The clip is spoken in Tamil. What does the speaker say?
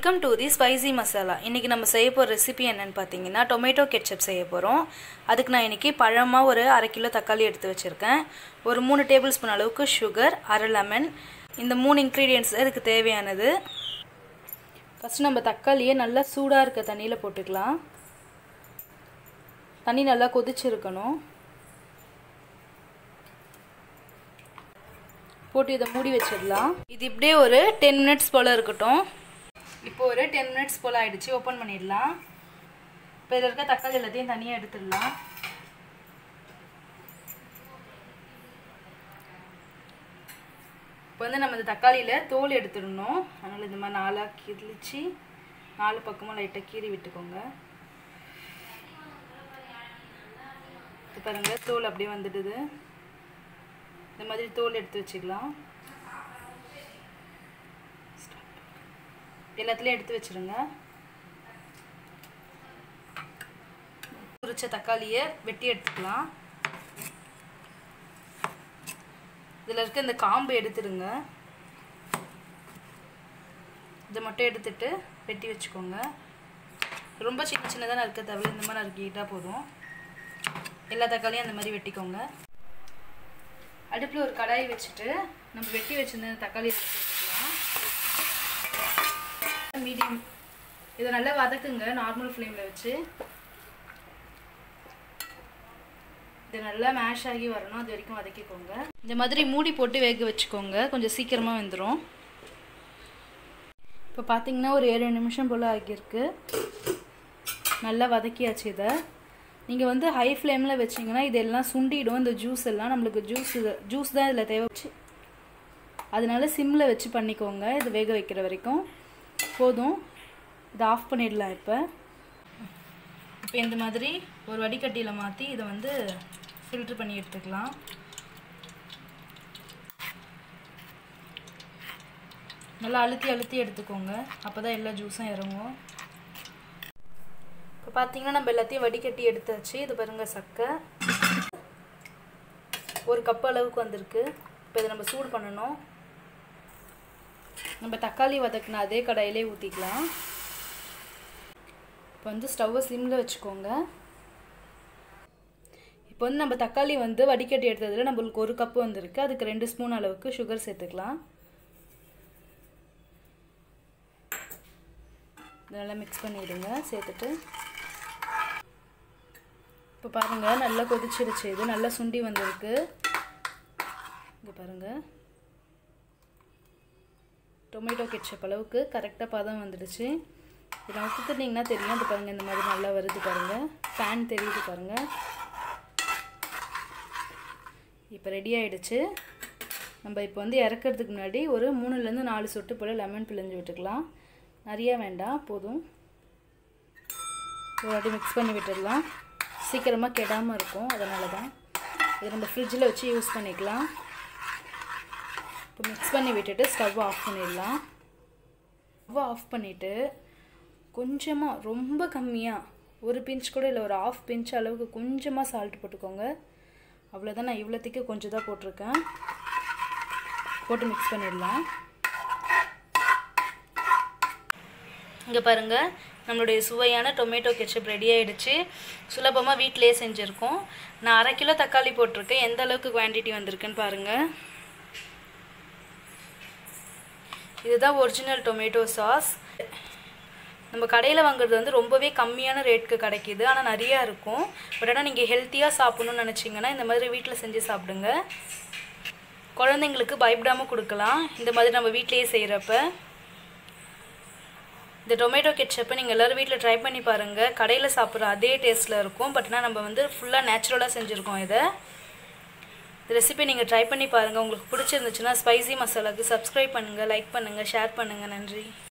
welcome to the spicy masala இன்றைக்கி நம்ம செய்ய போகிற ரெசிபி என்னன்னு பார்த்தீங்கன்னா டொமேட்டோ கெட்சப் செய்ய போகிறோம் அதுக்கு நான் இன்றைக்கி பழமாக ஒரு அரை கிலோ தக்காளி எடுத்து வச்சுருக்கேன் ஒரு மூணு டேபிள் ஸ்பூன் அளவுக்கு சுகர் அரை லெமன் இந்த மூணு இன்க்ரீடியன்ட்ஸ் இதுக்கு தேவையானது ஃபஸ்ட்டு நம்ம தக்காளியை நல்லா சூடாக இருக்க தண்ணியில் போட்டுக்கலாம் தண்ணி நல்லா கொதிச்சிருக்கணும் போட்டு இதை மூடி வச்சிடலாம் இது இப்படியே ஒரு டென் மினிட்ஸ் போல் இருக்கட்டும் இப்போ ஒரு டென் மினிட்ஸ் போல் ஆயிடுச்சு ஓப்பன் பண்ணிடலாம் இப்போ இதில் இருக்க தக்காளி எல்லாத்தையும் தனியாக எடுத்துடலாம் இப்போ வந்து நம்ம இந்த தக்காளியில் தோல் எடுத்துடணும் அதனால் இந்த மாதிரி நாலாக கிழிச்சு நாலு பக்கமும் லைட்டாக கீறி விட்டுக்கோங்க இது பாருங்க தோல் அப்படியே வந்துடுது இந்த மாதிரி தோல் எடுத்து வச்சுக்கலாம் எல்லாத்துலேயும் எடுத்து வச்சுருங்க உரிச்ச தக்காளியை வெட்டி எடுத்துக்கலாம் இதில் இருக்க இந்த காம்பு எடுத்துடுங்க இதை மட்டும் எடுத்துட்டு வெட்டி வச்சுக்கோங்க ரொம்ப சின்ன சின்னதாக இருக்க தவிர இந்த மாதிரி நறுக்கிக்கிட்டால் போதும் எல்லா தக்காளியும் அந்த மாதிரி வெட்டிக்கோங்க அடுப்பில் ஒரு கடாய் வச்சுட்டு நம்ம வெட்டி வச்சிருந்த தக்காளி சேர்த்துக்கலாம் மீடியம் இதை நல்லா வதக்குங்க நார்மல் ஃப்ளேமில் வச்சு இது நல்லா மேஷ் ஆகி வரணும் அது வரைக்கும் வதக்கிக்கோங்க இந்த மாதிரி மூடி போட்டு வேக வச்சுக்கோங்க கொஞ்சம் சீக்கிரமாக வெந்துடும் இப்போ பார்த்தீங்கன்னா ஒரு ஏழு நிமிஷம் போல் ஆகியிருக்கு நல்லா வதக்கியாச்சு இதை நீங்கள் வந்து ஹை ஃப்ளேமில் வச்சிங்கன்னா இதெல்லாம் சுண்டிடும் இந்த ஜூஸ் எல்லாம் நம்மளுக்கு ஜூஸ் ஜூஸ் தான் இதில் தேவைச்சு அதனால சிம்மில் வச்சு பண்ணிக்கோங்க இது வேக வைக்கிற வரைக்கும் போதும் இதை ஆஃப் பண்ணிடலாம் இப்போ இப்போ இந்த மாதிரி ஒரு வடிகட்டியில் மாற்றி இதை வந்து ஃபில்ட்ரு பண்ணி எடுத்துக்கலாம் நல்லா அழுத்தி அழுத்தி எடுத்துக்கோங்க அப்போ தான் எல்லா ஜூஸும் இறங்கும் இப்போ பார்த்தீங்கன்னா நம்ம எல்லாத்தையும் வடிகட்டி எடுத்தாச்சு இது பாருங்கள் சக்கை ஒரு கப் அளவுக்கு வந்திருக்கு இப்போ இதை நம்ம சூடு பண்ணணும் நம்ம தக்காளி வதக்கின அதே கடாயிலே ஊற்றிக்கலாம் இப்போ வந்து ஸ்டவ்வை சிம்மில் வச்சுக்கோங்க இப்போ வந்து நம்ம தக்காளி வந்து வடிகட்டி எடுத்ததில் நம்மளுக்கு ஒரு கப்பு வந்திருக்கு அதுக்கு ரெண்டு ஸ்பூன் அளவுக்கு சுகர் சேர்த்துக்கலாம் நல்லா மிக்ஸ் பண்ணிவிடுங்க சேர்த்துட்டு இப்போ பாருங்கள் நல்லா கொதிச்சிருச்சு இது நல்லா சுண்டி வந்திருக்கு இங்கே பாருங்கள் டொமேட்டோ கெட்சப் அளவுக்கு கரெக்டாக பதம் வந்துடுச்சு இதை ஊற்றுனீங்கன்னா தெரியும் அது பாருங்கள் இந்த மாதிரி நல்லா வருது பாருங்கள் பேன் தெரியுது பாருங்கள் இப்போ ரெடி ஆகிடுச்சு நம்ம இப்போ வந்து இறக்கிறதுக்கு முன்னாடி ஒரு மூணுலேருந்து நாலு சொட்டு போல் லெமன் பிழிஞ்சு விட்டுக்கலாம் நிறையா வேண்டாம் போதும் ஒரு வாட்டி மிக்ஸ் பண்ணி விட்டுடலாம் சீக்கிரமாக கெடாமல் இருக்கும் அதனால தான் இதை நம்ம ஃப்ரிட்ஜில் வச்சு யூஸ் பண்ணிக்கலாம் இப்போ மிக்ஸ் பண்ணி விட்டுட்டு ஸ்டவ் ஆஃப் பண்ணிடலாம் ஸ்டவ் ஆஃப் பண்ணிவிட்டு கொஞ்சமாக ரொம்ப கம்மியாக ஒரு பிஞ்ச் கூட இல்லை ஒரு ஆஃப் பிஞ்ச் அளவுக்கு கொஞ்சமாக சால்ட் போட்டுக்கோங்க அவ்வளோதான் நான் இவ்வளோத்துக்கு கொஞ்சம் தான் போட்டிருக்கேன் போட்டு மிக்ஸ் பண்ணிடலாம் இங்கே பாருங்கள் நம்மளுடைய சுவையான டொமேட்டோ கெச்சப் ரெடி ஆகிடுச்சு சுலபமாக வீட்டிலே செஞ்சுருக்கோம் நான் அரை கிலோ தக்காளி போட்டிருக்கேன் எந்த அளவுக்கு குவான்டிட்டி வந்திருக்குன்னு பாருங்கள் இதுதான் ஒரிஜினல் டொமேட்டோ சாஸ் நம்ம கடையில் வாங்குறது வந்து ரொம்பவே கம்மியான ரேட்டுக்கு கிடைக்கிது ஆனால் நிறையா இருக்கும் பட் ஆனால் நீங்கள் ஹெல்த்தியாக சாப்பிட்ணுன்னு நினச்சிங்கன்னா இந்த மாதிரி வீட்டில் செஞ்சு சாப்பிடுங்க குழந்தைங்களுக்கு பயப்படாமல் கொடுக்கலாம் இந்த மாதிரி நம்ம வீட்டிலேயே செய்கிறப்ப இந்த டொமேட்டோ கெட்சப்பை நீங்கள் எல்லோரும் வீட்டில் ட்ரை பண்ணி பாருங்கள் கடையில் சாப்பிட்ற அதே டேஸ்ட்டில் இருக்கும் பட் ஆனால் நம்ம வந்து ஃபுல்லாக நேச்சுரலாக செஞ்சுருக்கோம் இதை இந்த ரெசிபி நீங்கள் ட்ரை பண்ணி பாருங்கள் உங்களுக்கு பிடிச்சிருந்துச்சுன்னா ஸ்பைசி மசாலாவுக்கு சப்ஸ்கிரைப் பண்ணுங்கள் லைக் பண்ணுங்கள் ஷேர் பண்ணுங்கள் நன்றி